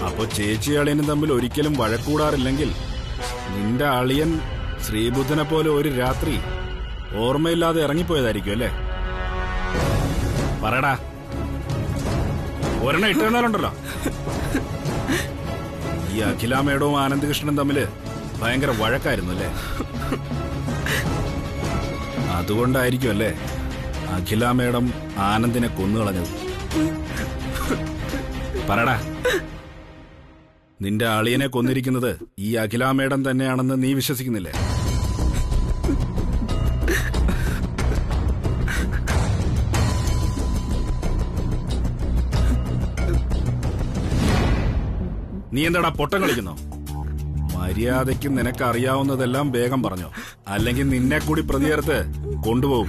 അപ്പൊ ചേച്ചി അളിയനും തമ്മിൽ ഒരിക്കലും വഴക്കൂടാറില്ലെങ്കിൽ നിന്റെ അളിയൻ ശ്രീബുദ്ധനെ പോലെ ഒരു രാത്രി ഓർമ്മയില്ലാതെ ഇറങ്ങിപ്പോയതായിരിക്കും അല്ലേ പറയടാ ഒരെണ്ണം ഇട്ടിരുന്നാലുണ്ടല്ലോ ഈ അഖിലാമേടവും ആനന്ദകൃഷ്ണനും തമ്മില് ഭയങ്കര വഴക്കായിരുന്നു അല്ലേ അതുകൊണ്ടായിരിക്കും അല്ലേ അഖില മേഡം ആനന്ദിനെ കൊന്നുകളഞ്ഞത് പറടാ നിന്റെ അളിയനെ കൊന്നിരിക്കുന്നത് ഈ അഖില മേഡം തന്നെയാണെന്ന് നീ വിശ്വസിക്കുന്നില്ലേ നീ എന്താടാ പൊട്ടം കളിക്കുന്നോ മര്യാദയ്ക്ക് നിനക്ക് അറിയാവുന്നതെല്ലാം വേഗം പറഞ്ഞോ അല്ലെങ്കിൽ നിന്നെ കൂടി പ്രതിയേർത്ത് കൊണ്ടുപോകും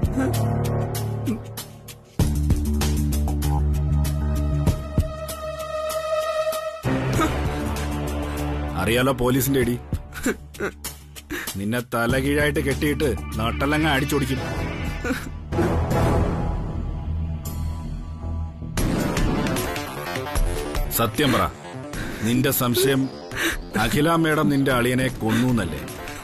അറിയാലോ പോലീസിന്റെ ഇടി നിന്നെ തലകീഴായിട്ട് കെട്ടിയിട്ട് നട്ടലങ്ങ അടിച്ചോടിക്കും സത്യം പറ നിന്റെ സംശയം അഖില മേഡം നിന്റെ അളിയനെ കൊന്നു എന്നല്ലേ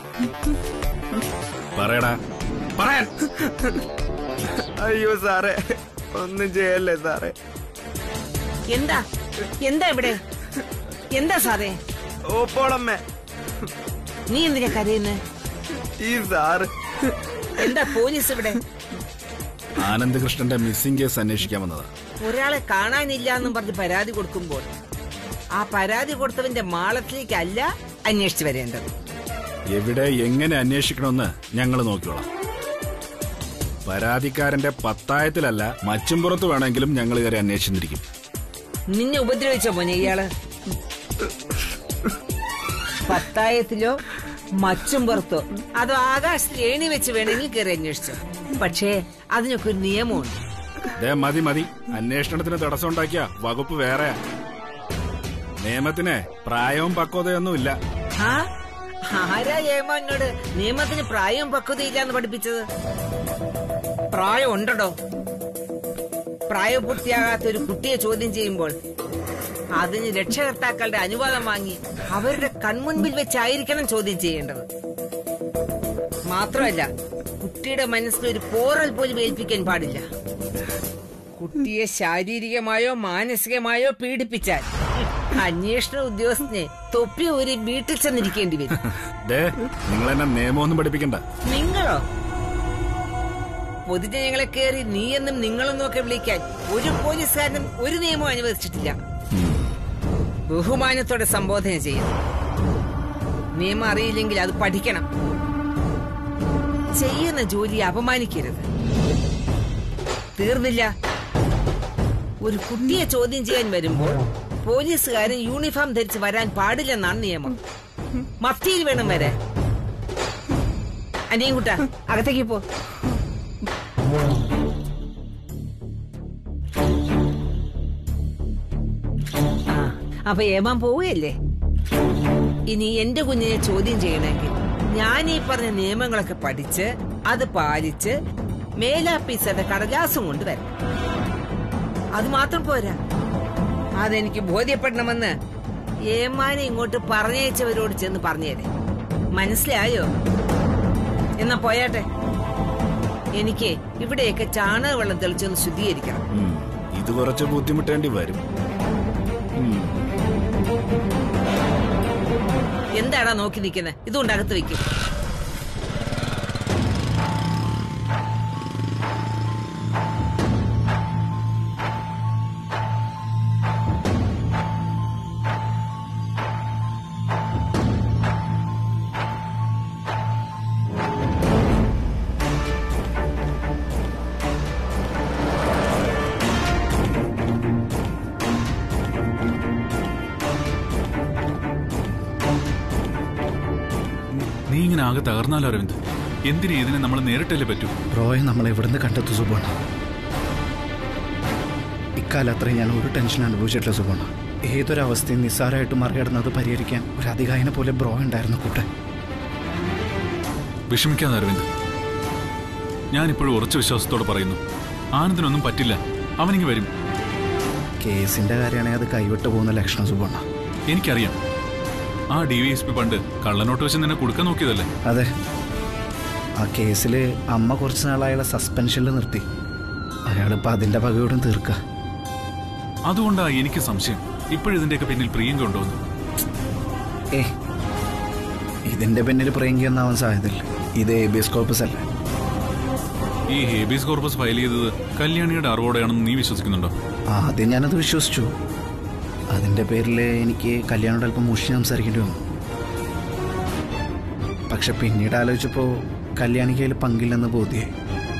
പറയടാ പറയാൻ അയ്യോ സാറേ ഒന്നും ചെയ്യല്ലേ സാറേ എന്താ എന്താ ഇവിടെ എന്താ സാറേ ഓപ്പോളമ്മേ നീ എന്തിനാ കരയുന്നേ ഈ സാറ് എന്താ പോലീസ് ഇവിടെ ആനന്ദകൃഷ്ണന്റെ മിസ്സിംഗ് കേസ് അന്വേഷിക്കാൻ വന്നതാ ഒരാളെ കാണാനില്ല എന്നും പറഞ്ഞ് പരാതി കൊടുക്കുമ്പോൾ ആ പരാതി കൊടുത്തവന്റെ മാളത്തിലേക്കല്ല അന്വേഷിച്ചു വരേണ്ടത് എവിടെ എങ്ങനെ അന്വേഷിക്കണമെന്ന് ഞങ്ങൾ നോക്കിക്കോളാം പരാതിക്കാരന്റെ പത്തായത്തിലല്ല മച്ചുംപുറത്ത് വേണമെങ്കിലും ഞങ്ങൾ കയറി അന്വേഷിച്ചിരിക്കും നിന്നെ ഉപദ്രവിച്ചോ മോനെ ഇയാള് പത്തായത്തിലോ മച്ചും പുറത്തോ അതോ ആകാശത്തിൽ ഏണി വെച്ച് വേണമെങ്കിൽ കയറി അന്വേഷിച്ചോ പക്ഷേ അതിനൊക്കെ ഒരു നിയമമുണ്ട് ദേ മതി മതി അന്വേഷണത്തിന് തടസ്സം ഉണ്ടാക്കിയ വകുപ്പ് വേറെ നിയമത്തിന് പ്രായവും പക്വതയൊന്നും ഇല്ല ആ ആരാ ഏമ എന്നോട് നിയമത്തിന് പ്രായവും പക്വതയില്ലാന്ന് പഠിപ്പിച്ചത് പ്രായം ഉണ്ടോ പ്രായപൂർത്തിയാകാത്ത ഒരു കുട്ടിയെ ചോദ്യം ചെയ്യുമ്പോൾ അതിന് രക്ഷകർത്താക്കളുടെ അനുവാദം വാങ്ങി അവരുടെ കൺമുൻപിൽ വെച്ചായിരിക്കണം ചോദ്യം ചെയ്യേണ്ടത് മാത്രമല്ല കുട്ടിയുടെ മനസ്സിൽ ഒരു പോറൽ പോലും ഏൽപ്പിക്കാൻ പാടില്ല കുട്ടിയെ ശാരീരികമായോ മാനസികമായോ പീഡിപ്പിച്ചാൽ അന്വേഷണ ഉദ്യോഗസ്ഥനെ തൊപ്പി ഒരു വീട്ടിൽ ചെന്നിരിക്കേണ്ടി വരും ദേ നിങ്ങൾ എന്നെ നിയമമൊന്നും പഠിപ്പിക്കണ്ട നിങ്ങളോ പൊതുജനങ്ങളെ കയറി നീ എന്നും നിങ്ങളെന്നും ഒക്കെ വിളിക്കാൻ ഒരു പോലീസുകാരനും ഒരു നിയമവും അനുവദിച്ചിട്ടില്ല ബഹുമാനത്തോടെ സംബോധന ചെയ്യണം നിയമം അറിയില്ലെങ്കിൽ അത് പഠിക്കണം ചെയ്യുന്ന ജോലി അപമാനിക്കരുത് തീർന്നില്ല ഒരു കുട്ടിയെ ചോദ്യം ചെയ്യാൻ വരുമ്പോൾ പോലീസുകാരൻ യൂണിഫോം ധരിച്ച് വരാൻ പാടില്ലെന്നാണ് നിയമം മഫ്തിയിൽ വേണം വരാൻ അനിയും കുട്ട അകത്തേക്ക് പോ ആ, അപ്പൊ ഏമാൻ പോവുകയല്ലേ ഇനി എന്റെ കുഞ്ഞിനെ ചോദ്യം ചെയ്യണമെങ്കിൽ ഞാൻ ഈ പറഞ്ഞ നിയമങ്ങളൊക്കെ പഠിച്ച് അത് പാലിച്ച് മേലാപ്പീസറുടെ കടലാസും കൊണ്ട് വരണം അത് മാത്രം പോരാ അതെനിക്ക് ബോധ്യപ്പെടണമെന്ന് ഏമാനെ ഇങ്ങോട്ട് പറഞ്ഞയച്ചവരോട് ചെന്ന് പറഞ്ഞേരെ മനസ്സിലായോ എന്നാ പോയാട്ടെ എനിക്ക് ഇവിടെയൊക്കെ ചാണക വെള്ളം തെളിച്ചൊന്ന് ശുദ്ധീകരിക്കണം ഉം, ഇത് കുറച്ച് ബുദ്ധിമുട്ടേണ്ടി വരും ഉം, എന്താടാ നോക്കി നിൽക്കുന്നത് ഇതുകൊണ്ട് അകത്ത് വെക്കും നീ ഇങ്ങനെ ആകെ തകർന്നാലോ അരവിന്ദ് എന്തിനു ഇതിനെ നമ്മൾ നേരിട്ടല്ലേ പറ്റൂ റോയെ നമ്മൾ എവിടുന്ന് കണ്ടെത്തു സുബോണ ഇക്കാലം അത്രയും ഞാൻ ഒരു ടെൻഷൻ അനുഭവിച്ചിട്ടില്ല സുബോണ ഏതൊരവസ്ഥയും നിസ്സാരമായിട്ട് മറികടന്നത് പരിഹരിക്കാൻ ഒരു അധികായനെ പോലെ ബ്രോ ഉണ്ടായിരുന്നു കൂട്ടെ വിഷമിക്കാതെ അരവിന്ദ് ഞാനിപ്പോഴും ഉറച്ച വിശ്വാസത്തോടെ പറയുന്നു ആനന്ദിനൊന്നും പറ്റില്ല അവനിങ്ങ് വരും കേസിന്റെ കാര്യമാണെങ്കിൽ അത് കൈവിട്ട് പോകുന്ന ലക്ഷണം സുബണ്ണ എനിക്കറിയാം ആ ഡി വി എസ് പി പണ്ട് കള്ളനോട്ട് വെച്ച് നിന്നെ കൊടുക്കാൻ നോക്കിയതല്ലേ അതെ ആ കേസിൽ അമ്മ കുറച്ച് നാൾ അയാളെ സസ്പെൻഷനിൽ നിർത്തി അയാളിപ്പോൾ അതിൻ്റെ പകയോടും തീർക്കുക അതുകൊണ്ടാ എനിക്ക് സംശയം ഇപ്പോഴിതിന്റെയൊക്കെ പിന്നിൽ പ്രിയങ്ക ഉണ്ടോന്ന് ഏ ഇതിൻ്റെ പിന്നിൽ പ്രിയങ്കി ഒന്നാവാൻ സാധ്യതയില്ല ഇത് എബിയസ് കോർപ്പസ് അല്ലേ ഈ ഹേബീസ് കോർപ്പസ് ഫയൽ ചെയ്തത് കല്യാണിയുടെ അറിവോടെയാണെന്ന് നീ വിശ്വസിക്കുന്നുണ്ടോ ആദ്യം ഞാനത് വിശ്വസിച്ചു അതിൻ്റെ പേരിൽ എനിക്ക് കല്യാണോട് അല്പം മുഷി സംസാരിക്കേണ്ടി വന്നു പക്ഷെ പിന്നീട് ആലോചിച്ചപ്പോൾ കല്യാണിക്ക് അതിൽ പങ്കില്ലെന്ന് ബോധ്യായി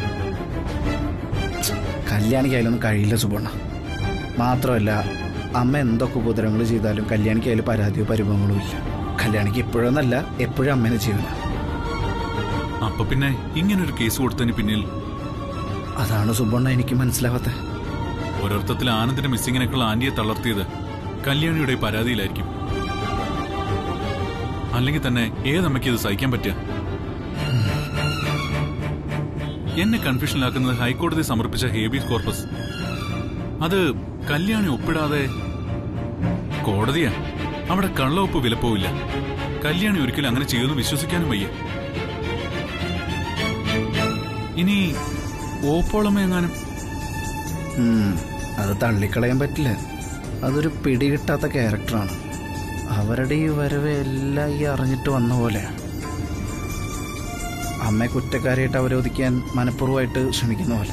കല്യാണിക്ക് അതിലൊന്നും കഴിയില്ല സുബണ്ണ മാത്രമല്ല അമ്മ എന്തൊക്കെ ഉപദ്രവങ്ങൾ ചെയ്താലും കല്യാണിക്ക് അതിൽ പരാതിയോ പരിഭവങ്ങളോ ഇല്ല കല്യാണിക്ക് ഇപ്പോഴൊന്നല്ല എപ്പോഴും അമ്മേനെ ജീവന അപ്പൊ പിന്നെ ഇങ്ങനൊരു കേസ് കൊടുത്തതിന് പിന്നിൽ അതാണ് സുബണ്ണ എനിക്ക് മനസ്സിലാവാത്തത് ഒരർത്ഥത്തിൽ ആനന്ദിന്റെ മിസ്സിങ്ങിനേക്കുള്ള ആന്റിയെ തളർത്തിയത് കല്യാണിയുടെ പരാതിയിലായിരിക്കും അല്ലെങ്കിൽ തന്നെ ഏതമ്മയ്ക്ക് ഇത് സഹിക്കാൻ പറ്റുക എന്നെ കൺഫ്യൂഷനിലാക്കുന്നത് ഹൈക്കോടതി സമർപ്പിച്ച ഹേബിയസ് കോർപ്പസ് അത് കല്യാണി ഒപ്പിടാതെ കോടതിയാ അവിടെ കള്ളൊപ്പ് വിലപ്പോവില്ല കല്യാണി ഒരിക്കലും അങ്ങനെ ചെയ്യുമെന്ന് വിശ്വസിക്കാനും വയ്യ ഇനി ഓപ്പോളമ്മ എങ്ങാനും ഉം, അത് തള്ളിക്കളയാൻ പറ്റില്ല അതൊരു പിടികിട്ടാത്ത ക്യാരക്ടറാണ് അവരുടെ ഈ വരവ് എല്ലാം ഈ അറിഞ്ഞിട്ട് വന്ന പോലെയാണ് അമ്മയെ കുറ്റക്കാരിയായിട്ട് അവരോധിക്കാൻ മനഃപൂർവ്വമായിട്ട് ശ്രമിക്കുന്ന പോലെ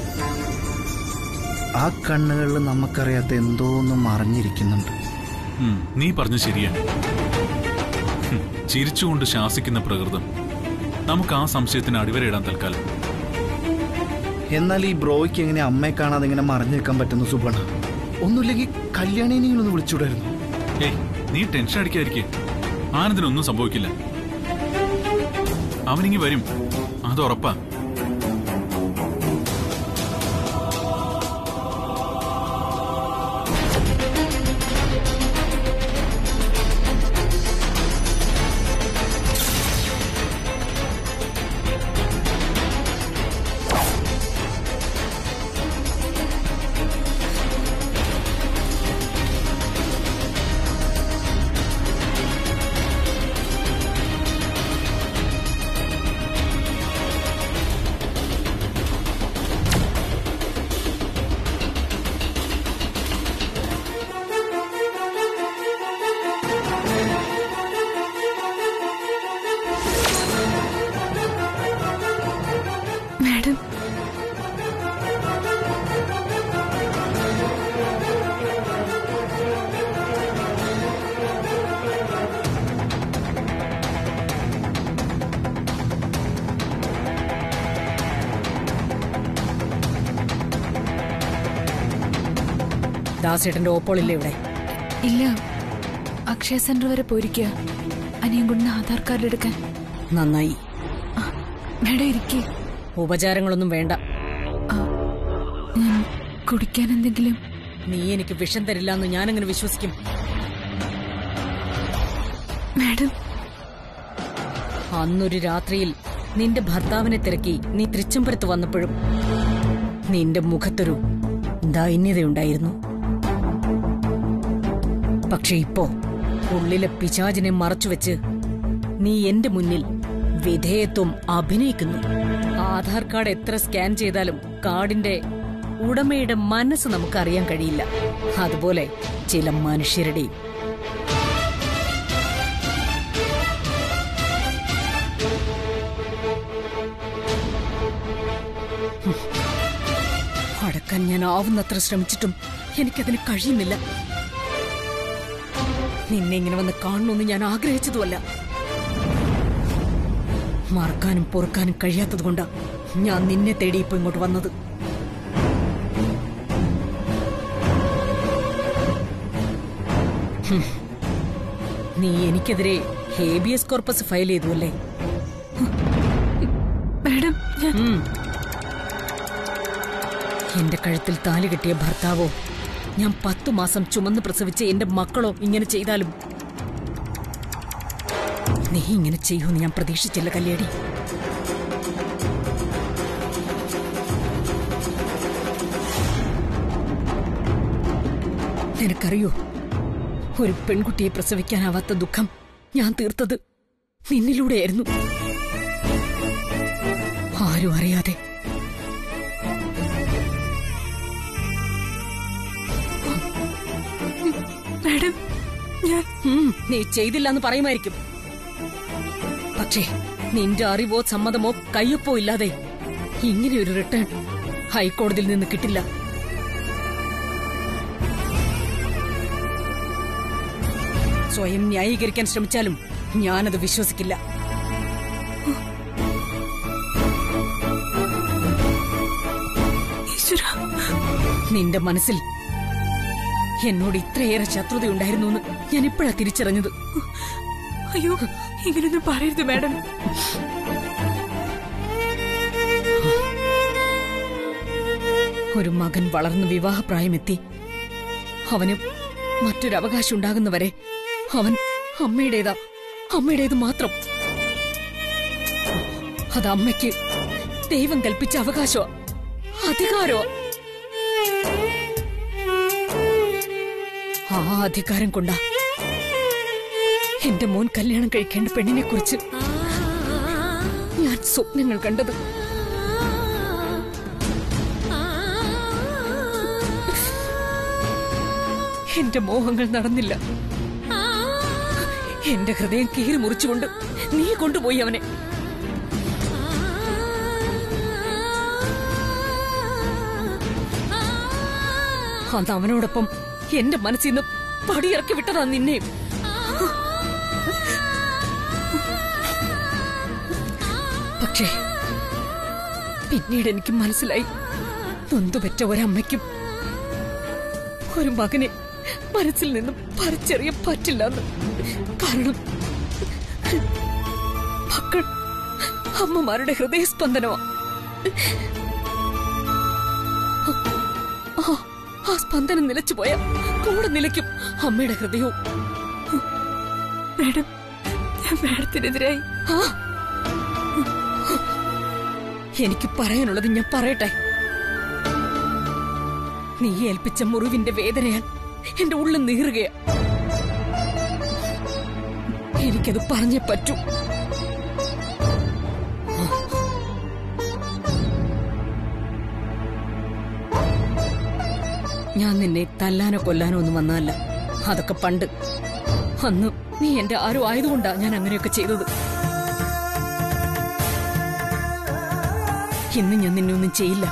ആ കണ്ണുകളിൽ നമുക്കറിയാത്ത എന്തോ ഒന്നും മറിഞ്ഞിരിക്കുന്നുണ്ട് ഉം, നീ പറഞ്ഞ ശരിയാ ഹും, ചിരിച്ചുകൊണ്ട് ശാസിക്കുന്ന പ്രകൃതം നമുക്ക് ആ സംശയത്തിന് അടിവരയിടാൻ തൽക്കാലം എന്നാൽ ഈ ബ്രോയ്ക്ക് എങ്ങനെ അമ്മയെ കാണാതെ ഇങ്ങനെ മറിഞ്ഞു നിൽക്കാൻ പറ്റുന്ന സുബണ ഒന്നുമില്ലെങ്കിൽ കല്യാണിനെങ്കിലും ഒന്ന് വിളിച്ചുവിടായിരുന്നു ഏയ് നീ ടെൻഷൻ അടിക്കാതിരിക്കേ ആനന്ദിനൊന്നും സംഭവിക്കില്ല അവനിങ്ങി വരും അത് ഉറപ്പാ മാഡം ദാസേട്ടന്റെ ഓപ്പോളില്ലേ ഇവിടെ ഇല്ല അക്ഷയ സെന്റർ വരെ പോയിരിക്കുക അനിയൻകുണ്ടിന് ആധാർ കാർഡ് എടുക്കാൻ നന്നായി ആ, മാഡം ഇരിക്കേ ഉപചാരങ്ങളൊന്നും വേണ്ട ഞാൻ കുടിക്കാൻ എന്തെങ്കിലും നീ എനിക്ക് വിഷം തരില്ല എന്ന് ഞാനെങ്ങനെ വിശ്വസിക്കും മാഡം അന്നൊരു രാത്രിയിൽ നിന്റെ ഭർത്താവിനെ തിരക്കി നീ തൃച്ചംബരത്ത് വന്നപ്പോഴും നിന്റെ മുഖത്തൊരു ദൈന്യതയുണ്ടായിരുന്നു പക്ഷെ ഇപ്പോ ഉള്ളിലെ പിശാചിനെ മറച്ചുവെച്ച് നീ എന്റെ മുന്നിൽ വിധേയത്വം അഭിനയിക്കുന്നു ആധാർ കാർഡ് എത്ര സ്കാൻ ചെയ്താലും കാർഡിന്റെ ഉടമയുടെ മനസ്സ് നമുക്കറിയാൻ കഴിയില്ല അതുപോലെ ചില മനുഷ്യരുടെയും അടക്കാൻ ഞാൻ ആവുന്നത്ര ശ്രമിച്ചിട്ടും എനിക്കതിന് കഴിയുന്നില്ല നിന്നെ ഇങ്ങനെ വന്ന് കാണണമെന്ന് ഞാൻ ആഗ്രഹിച്ചതുമല്ല മറക്കാനും പൊറുക്കാനും കഴിയാത്തതുകൊണ്ടാ ഞാൻ നിന്നെ തേടി ഇപ്പൊ ഇങ്ങോട്ട് വന്നത് ഹും. നീ എനിക്കെതിരെ ഹേബിയസ് കോർപ്പസ് ഫയൽ ചെയ്തു അല്ലേ മാഡം ഞാൻ ഉം. എന്റെ കഴുത്തിൽ താലി കെട്ടിയ ഭർത്താവോ ഞാൻ പത്തു മാസം ചുമന്ന് പ്രസവിച്ച എന്റെ മക്കളോ ഇങ്ങനെ ചെയ്താലും നീ ഇങ്ങനെ ചെയ്യുമെന്ന് ഞാൻ പ്രതീക്ഷിച്ചില്ല കല്യാണി നിനക്കറിയോ ഒരു പെൺകുട്ടിയെ പ്രസവിക്കാനാവാത്ത ദുഃഖം ഞാൻ തീർത്തത് നിന്നിലൂടെയായിരുന്നു ആരും അറിയാതെ മാഡം ഞാൻ ഉം, നീ ചെയ്തില്ല എന്ന് പറയുമായിരിക്കും പക്ഷേ നിന്റെ അറിവോ സമ്മതമോ കയ്യൊപ്പോ ഇല്ലാതെ ഇങ്ങനെ ഒരു റിട്ടേൺ ഹൈക്കോടതിയിൽ നിന്ന് കിട്ടില്ല സ്വയം ന്യായീകരിക്കാൻ ശ്രമിച്ചാലും ഞാനത് വിശ്വസിക്കില്ല ഈശ്വര നിന്റെ മനസ്സിൽ എന്നോട് ഇത്രയേറെ ശത്രുതയുണ്ടായിരുന്നു എന്ന് ഞാൻ ഇപ്പോഴാ തിരിച്ചറിഞ്ഞത് അയ്യോ ഇങ്ങനൊന്നും പറയരുത് മാഡം ഒരു മകൻ വളർന്ന് വിവാഹപ്രായമെത്തി അവന് മറ്റൊരു അവകാശം ഉണ്ടാകുന്നവരെ അവൻ അമ്മയുടേതാ അമ്മയുടേത് മാത്രം അത് അമ്മയ്ക്ക് ദൈവം കൽപ്പിച്ച അവകാശോ അധികാരോ ആ അധികാരം കൊണ്ടാ എന്റെ മോൻ കല്യാണം കഴിക്കേണ്ട പെണ്ണിനെ കുറിച്ച് ഞാൻ സ്വപ്നങ്ങൾ കണ്ടത് എന്റെ മോഹങ്ങൾ നടന്നില്ല എന്റെ ഹൃദയം കീറി മുറിച്ചുകൊണ്ട് നീ കൊണ്ടുപോയി അവനെ അന്ന് അവനോടൊപ്പം എന്റെ മനസ്സിൽ നിന്ന് പടിയിറക്കി വിട്ടതാ നിന്നെയും പക്ഷേ പിന്നീട് എനിക്ക് മനസ്സിലായി നൊന്തുപറ്റ ഒരമ്മയ്ക്കും ഒരു മകനെ മനസ്സിൽ നിന്നും പറിച്ചെറിയാൻ പറ്റില്ലെന്ന് കാരണം മക്കൾ അമ്മമാരുടെ ഹൃദയസ്പന്ദനമാ ആ, ആ സ്പന്ദനം നിലച്ചു പോയ കൂടെ നിലയ്ക്കും അമ്മയുടെ ഹൃദയവും മാഡം ഞാൻ മാഡത്തിനെതിരായി ആ എനിക്ക് പറയാനുള്ളത് ഞാൻ പറയട്ടെ നീ ഏൽപ്പിച്ച മുറിവിന്റെ വേദനയാൽ എന്റെ ഉള്ളിൽ നീറുകയാ എനിക്കത് പറഞ്ഞേ പറ്റൂ ഞാൻ നിന്നെ തല്ലാനോ കൊല്ലാനോ ഒന്നും വന്നതല്ല അതൊക്കെ പണ്ട് അന്ന് നീ എന്റെ ആരോ ആയതുകൊണ്ടാ ഞാൻ അങ്ങനെയൊക്കെ ചെയ്തത് ഇന്ന് ഞാൻ നിന്നെ ഒന്നും ചെയ്യില്ല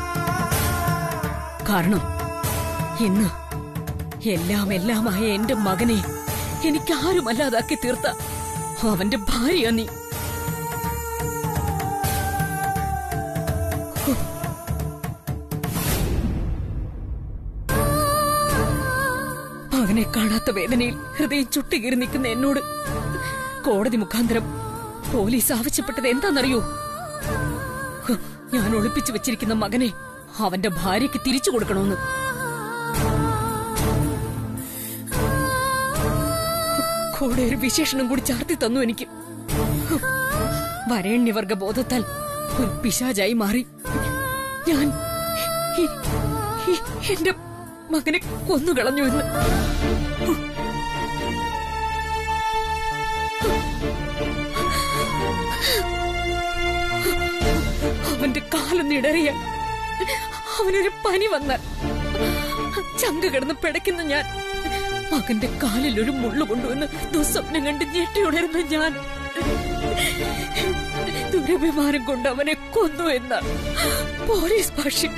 കാരണം ഇന്ന് എല്ലാം എല്ലാമായ എന്റെ മകനെ എനിക്ക് ആരുമല്ലാതാക്കി തീർത്ത അവന്റെ ഭാര്യ നീ അവനെ കാണാത്ത വേദനയിൽ ഹൃദയം ചുട്ടുകീറി നിൽക്കുന്ന എന്നോട് കോടതി മുഖാന്തരം പോലീസ് ആവശ്യപ്പെട്ടത് എന്താണെന്നറിയോ ഹ്, ഞാൻ ഒളിപ്പിച്ചു വെച്ചിരിക്കുന്ന മകനെ അവന്റെ ഭാര്യയ്ക്ക് തിരിച്ചു കൊടുക്കണമെന്ന് കൂടെ ഒരു വിശേഷണം കൂടി ചാർത്തി തന്നു എനിക്ക് ഹ്, വരേണ്യവർഗ ബോധത്താൽ ഒരു പിശാചായി മാറി ഞാൻ ഈ- ഈ- എന്റെ മകനെ കൊന്നുകളഞ്ഞു എന്ന് അവന്റെ കാലൊന്നിടറിയ അവനൊരു പനി വന്ന ചങ്ക കിടന്ന് പിടയ്ക്കുന്ന ഞാൻ മകന്റെ കാലിൽ ഒരു മുള്ളു കൊണ്ടുവന്ന് ദുസ്വപ്നം കണ്ട് ഞെട്ടിയുണരുന്ന ഞാൻ ദുരഭിമാനം കൊണ്ട് അവനെ കൊന്നു എന്നാണ് പോലീസ് ഭാഷ്യം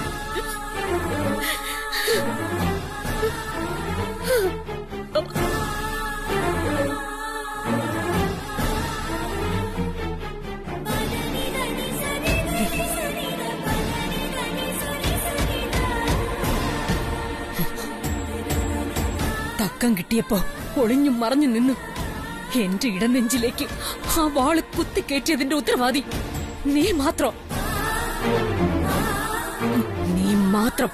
തക്കം കിട്ടിയപ്പോ ഒളിഞ്ഞും മറഞ്ഞു നിന്ന് എന്റെ ഇടനെഞ്ചിലേക്ക് ആ വാള് കുത്തിക്കയറ്റിയതിന്റെ ഉത്തരവാദി നീ മാത്രം നീ മാത്രം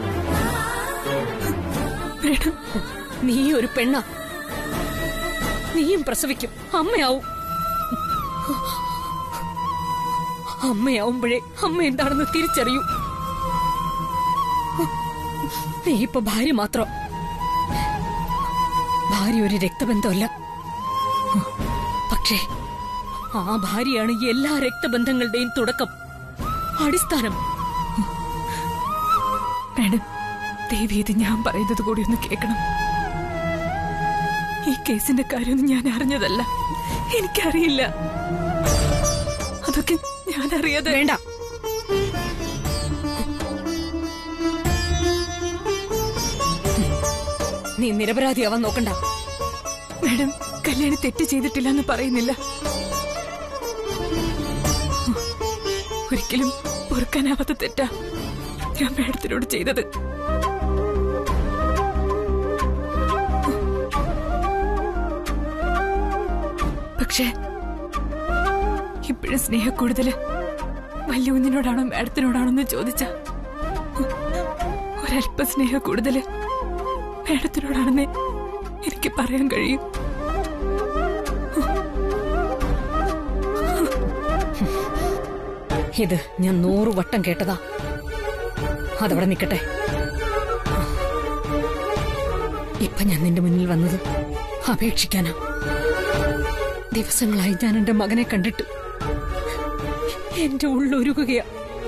മാഡം നീ ഒരു പെണ്ണ നീയും പ്രസവിക്കും അമ്മയാവും അമ്മയാവുമ്പോഴേ അമ്മ എന്താണെന്ന് തിരിച്ചറിയൂ നീ ഇപ്പൊ ഭാര്യ മാത്രം ഭാര്യ ഒരു രക്തബന്ധമല്ല പക്ഷേ ആ ഭാര്യയാണ് എല്ലാ രക്തബന്ധങ്ങളുടെയും തുടക്കം അടിസ്ഥാനം മാഡം ദേവി ഇത് ഞാൻ പറയുന്നത് കൂടി ഒന്ന് കേൾക്കണം ഈ കേസിന്റെ കാര്യമൊന്നും ഞാൻ അറിഞ്ഞതല്ല എനിക്കറിയില്ല അതൊക്കെ ഞാൻ അറിയാതെ വേണ്ട നീ നിരപരാധിയാവാൻ നോക്കണ്ട മാഡം കല്യാണി തെറ്റ് ചെയ്തിട്ടില്ല എന്ന് പറയുന്നില്ല ഒരിക്കലും പൊറുക്കാനാവാത്ത തെറ്റാ ഞാൻ മാഡത്തിനോട് ചെയ്തത് പക്ഷേ ഇപ്പോഴും സ്നേഹ കൂടുതല് വലിയ കുഞ്ഞിനോടാണോ മാഡത്തിനോടാണോ എന്ന് ചോദിച്ച ഒരല്പ സ്നേഹ കൂടുതല് മാഡത്തിനോടാണെന്നേ എനിക്ക് പറയാൻ കഴിയും ഇത് ഞാൻ നൂറ് വട്ടം കേട്ടതാ അതവിടെ നിൽക്കട്ടെ ഇപ്പൊ ഞാൻ നിന്റെ മുന്നിൽ വന്നത് അപേക്ഷിക്കാനാ ദിവസങ്ങളായി ഞാൻ എന്റെ മകനെ കണ്ടിട്ട് എന്റെ ഉള്ളൊരുകുകയാ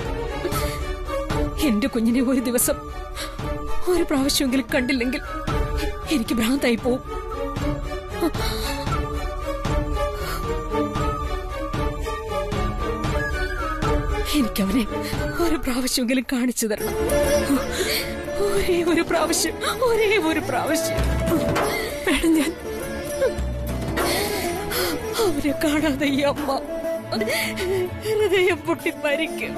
എന്റെ കുഞ്ഞിനെ ഒരു ദിവസം ഒരു പ്രാവശ്യമെങ്കിലും കണ്ടില്ലെങ്കിൽ എനിക്ക് ഭ്രാന്തായി പോവും എനിക്കവനെ ഒരു പ്രാവശ്യമെങ്കിലും കാണിച്ചു തരണം ഒരേ ഒരു പ്രാവശ്യം ഒരേ ഒരു പ്രാവശ്യം മാഡം ഞാൻ അവരെ കാണാതെ ഈ അമ്മ ഹൃദയം പൊട്ടി മരിക്കും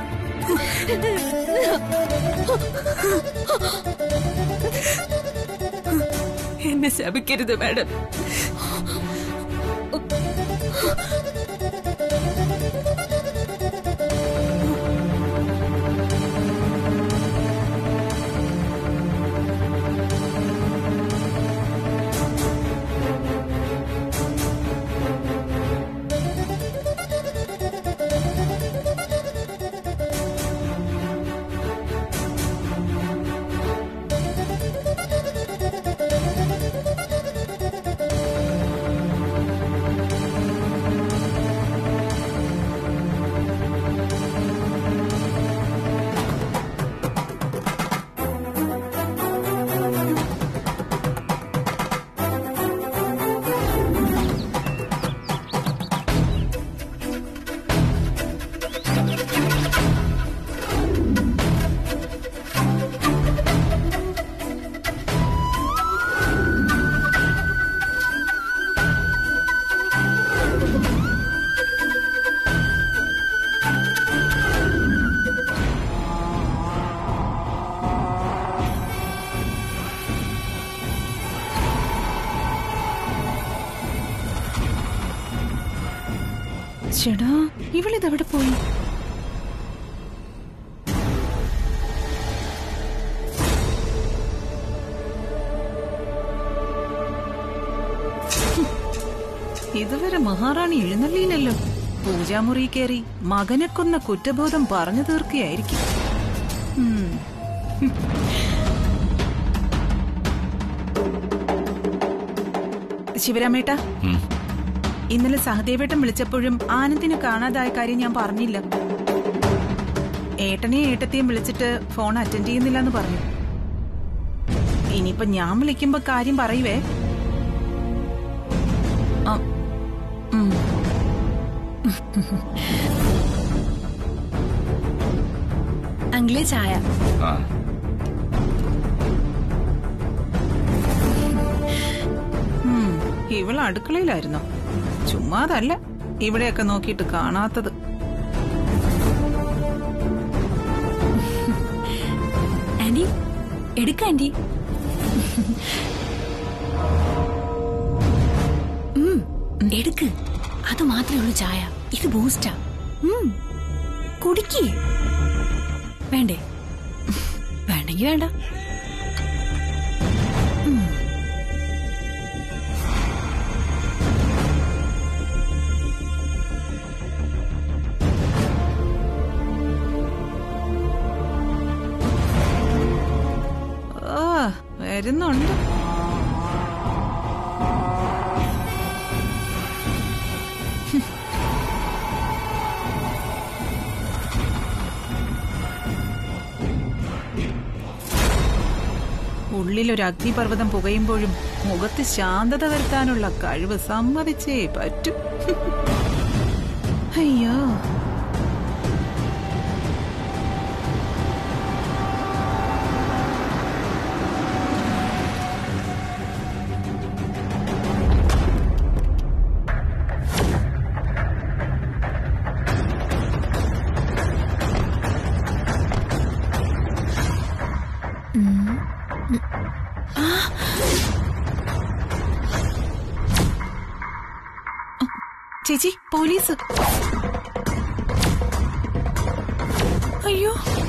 എന്നെ ശപിക്കരുത് മാഡം ചേടാ ഇവളിതെവിടെ പോയി ഇതുവരെ മഹാറാണി എഴുന്നള്ളിയില്ലല്ലോ പൂജാമുറി കയറി മകനെ കൊന്ന കുറ്റബോധം പറഞ്ഞു തീർക്കുകയായിരിക്കും ഉം. ശിവരാമേട്ട ഇന്നലെ സഹദേവേട്ടൻ വിളിച്ചപ്പോഴും ആനന്ദിനെ കാണാതായ കാര്യം ഞാൻ പറഞ്ഞില്ല ഏട്ടനെയും ഏട്ടത്തെയും വിളിച്ചിട്ട് ഫോൺ അറ്റൻഡ് ചെയ്യുന്നില്ല എന്ന് പറഞ്ഞു ഇനിയിപ്പൊ ഞാൻ വിളിക്കുമ്പോ കാര്യം പറയുവേ ആ, ഉം. അങ്കിളെ ചായ ഉം, ഇവൾ അടുക്കളയിലായിരുന്നോ ചുമ്മാതല്ല ഇവിടെയൊക്കെ നോക്കിയിട്ട് കാണാത്തത് ആന്റി എടുക്ക ആന്റി ഉം, എടുക്ക് അത് മാത്രമേ ഉള്ളൂ ചായ ഇത് ബൂസ്റ്റാ ഉം, കുടിക്ക് വേണ്ടേ വേണ്ടെങ്കി വേണ്ട ഉം. ആ വരുന്നുണ്ട് ഉള്ളിലൊരു അഗ്നിപർവ്വതം പുകയുമ്പോഴും മുഖത്ത് ശാന്തത വരുത്താനുള്ള കഴിവ് സമ്മതിച്ചേ പറ്റൂ അയ്യോ ചേച്ചി പോലീസ് അയ്യോ